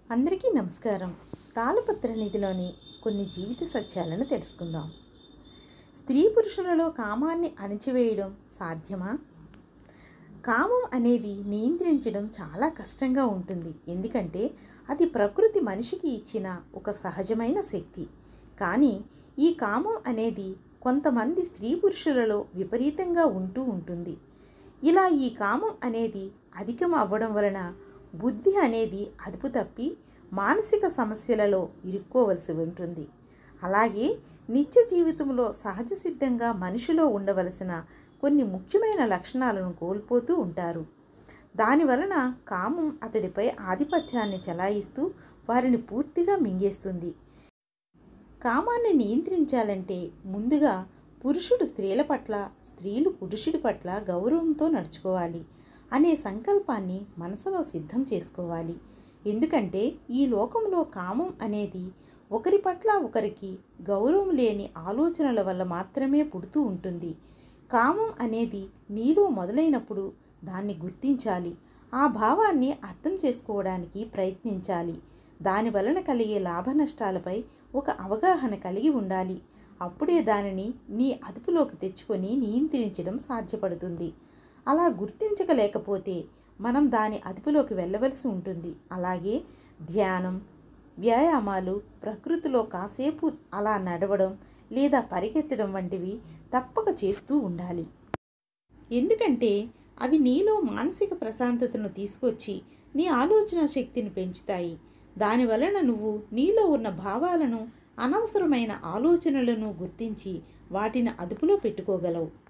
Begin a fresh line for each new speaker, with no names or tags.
అందరికీ నమస్కారం తాళపత్ర నిధిలోని కొన్ని జీవిత సత్యాలను తెలుసుకుందాం స్త్రీ పురుషులలో కామాన్ని అణిచివేయడం సాధ్యమా కామం అనేది నియంత్రించడం చాలా కష్టంగా ఉంటుంది ఎందుకంటే అది ప్రకృతి మనిషికి ఇచ్చిన ఒక సహజమైన శక్తి కానీ ఈ కామం అనేది కొంతమంది స్త్రీ పురుషులలో విపరీతంగా ఉంటూ ఉంటుంది ఇలా ఈ కామం అనేది అధికం అవ్వడం వలన బుద్ధి అనేది అదుపు తప్పి మానసిక సమస్యలలో ఇరుక్కోవలసి ఉంటుంది అలాగే నిత్య జీవితంలో సహజ సిద్ధంగా మనిషిలో ఉండవలసిన కొన్ని ముఖ్యమైన లక్షణాలను కోల్పోతూ ఉంటారు దానివలన కామం అతడిపై ఆధిపత్యాన్ని చెలాయిస్తూ వారిని పూర్తిగా మింగేస్తుంది కామాన్ని నియంత్రించాలంటే ముందుగా పురుషుడు స్త్రీల పట్ల స్త్రీలు పురుషుడి పట్ల గౌరవంతో నడుచుకోవాలి అనే సంకల్పాన్ని మనసులో సిద్ధం చేసుకోవాలి ఎందుకంటే ఈ లోకంలో కామం అనేది ఒకరి పట్ల ఒకరికి గౌరవం లేని ఆలోచనల వల్ల మాత్రమే పుడుతూ ఉంటుంది కామం అనేది నీలో మొదలైనప్పుడు దాన్ని గుర్తించాలి ఆ భావాన్ని అర్థం చేసుకోవడానికి ప్రయత్నించాలి దాని వలన కలిగే లాభ నష్టాలపై ఒక అవగాహన కలిగి ఉండాలి అప్పుడే దానిని నీ అదుపులోకి తెచ్చుకొని నియంత్రించడం సాధ్యపడుతుంది అలా గుర్తించకలేకపోతే మనం దాని అదుపులోకి వెళ్ళవలసి ఉంటుంది అలాగే ధ్యానం వ్యాయామాలు ప్రకృతిలో కాసేపు అలా నడవడం లేదా పరిగెత్తడం వంటివి తప్పక చేస్తూ ఉండాలి ఎందుకంటే అవి నీలో మానసిక ప్రశాంతతను తీసుకొచ్చి నీ ఆలోచన శక్తిని పెంచుతాయి దానివలన నువ్వు నీలో ఉన్న భావాలను అనవసరమైన ఆలోచనలను గుర్తించి వాటిని అదుపులో పెట్టుకోగలవు